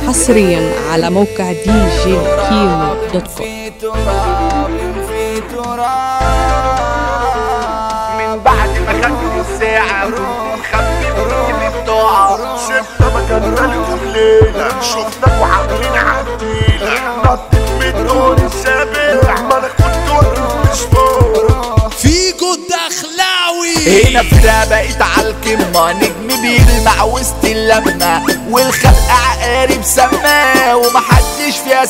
حصريا على موقع دي جي كيمو دوت كوم في تراب في تراب من بعد ما خدت الساعة مخبي بروحي بضاعة سبنا مكاننا لكم ليلة شفناكوا عاملين عنديلة نطت من الدور السابع ما انا كنت واقف مش فوق فيكو الدخلاوي هنا فرقة بقيت عالقمة نجم بيلمع وسط اللمة والخلق عقارب سما ومحدش فيها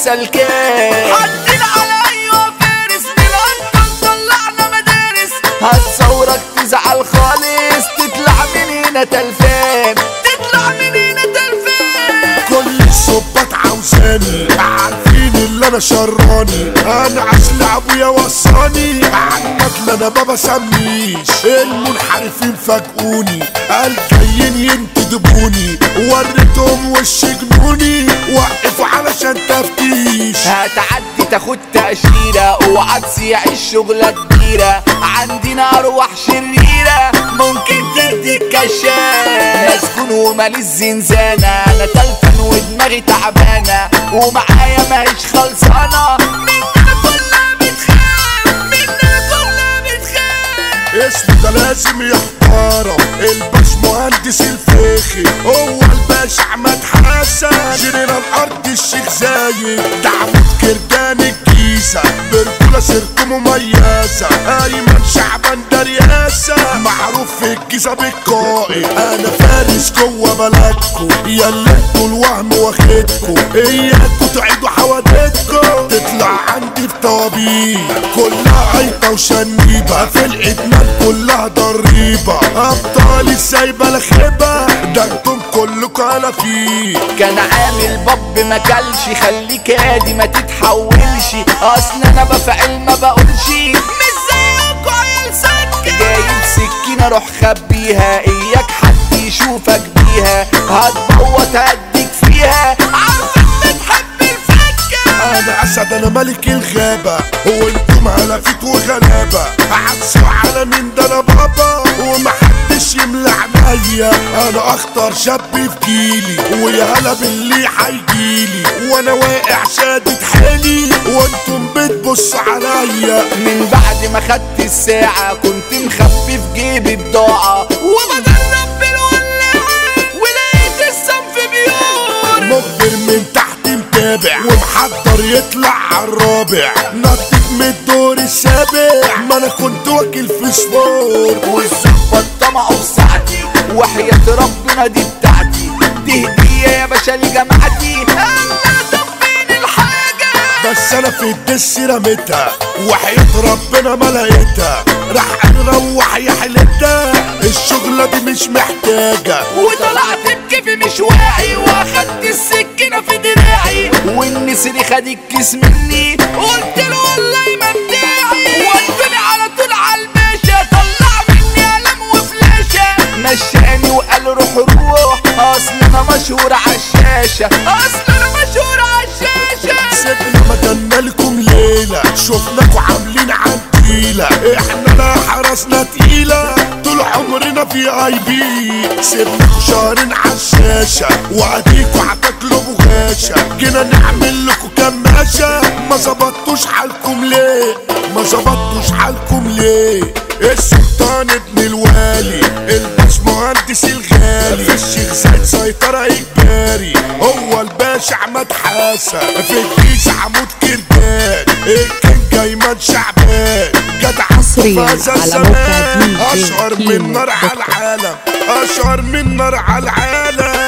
سلكان حدنا على ايوه فارس بالانطن طلعنا مدارس هتصورك تزعل خالص تطلع من هنا تلفان تطلع من هنا تلفان كل الصبات عاوزاني عارفين اللي انا شراني انا عسل ابويا وصاني عنك انا ما بسميش المنحرفين فاجئوني قال جايين ينتدبوني وريتهم وش جنوني وقفوا علشان تفتيش هتعدي تاخد تأشيرة اوعى تسيع الشغلة كبيرة عندنا ارواح شريرة ممكن تديك كشاف مسكون ومال الزنزانة انا تلفن ودماغي تعبانة ومعايا ماهيش خلصانة مننا كلها بتخاف مننا كلها بتخاف اسمه ده لازم يحترم الباش مهندس الفخي هو الباش احمد حسن جنرال ارض الشيخ زايد دعوة كردان الجيزة برجولة سيرته مميزة ايمن شعبان ده رياسة معروف في الجيزة بالقائد انا فارس جوه بلدكو يا اللي انتوا الوهم واخدكو اياكوا تعيدوا حوادثكو تطلع عندي في طوابير كلها عيطة وشنيبة في الادمان كلها ضريبة ابطال ازاي بلا خيبة ده انتم كلكوا على فيه كان عامل باب ما كلش خليك هادي ما تتحولش اصل انا بفعل ما بقولش مش زيكوا عيال سكة جايب سكينة روح خبيها اياك حد يشوفك بيها هتبوط هديك فيها عارفك بتحب الفكة انا اسد انا ملك الغابة وانتم هلفت وغلابة عكسوا على مين ده انا بابا ومحدش يملى عينيا انا اخطر شاب في جيلي ويا هلا باللي هيجيلي وانا واقع شادد حيلي وانتم بتبص عليا من بعد ما خدت الساعة كنت مخفي في جيبي بضاعة وبجرب بالولاعة ولقيت السم في بيور مخبر من تحت متابع ومحضر يطلع عالرابع نطت من الدور السابع ما انا كنت واكل في سبور والظبط طمعوا في ساعتي وحياة ربنا دي بتاعتي دي هدية يا باشا لجماعتي انا طفين الحاجة بس انا في الدس رميتها وحياة ربنا ما لقيتها راح نروح يا حلتها الشغلة دي مش محتاجة وطلعت بكيفي مش واعي واخدت السكينة في دراعي والنسر خد الكيس مني قلت له والله ما بتاعي ودوني على طول على الباشا طلع مني قلم وفلاشة مشاني وقال روح روح اصل انا مشهور عالشاشة اصل انا مشهور عالشاشة سيبنا مكاننا لكم ليلة شفناكوا عاملين عنتيلة احنا لا حرسنا تقيلة طول عمرنا في اي بي سيبناكوا شهرين عالشاشة واديكوا هتاكلوا بغاشة جينا نعمل لكم كماشة ما ظبطتوش حالكم ليه ما ظبطتوش حالكم ليه السلطان ابن الوالي الباش مهندس الغالي في الشيخ زايد سيطرة اجباري هو الباشا احمد حسن في الجيش عمود كردان الكينج ايمن شعبان جدع حصرياً فاز على الزمان. موقع دي جي اشهر كيمو من نار دوت على كوم. العالم اشهر من نار على العالم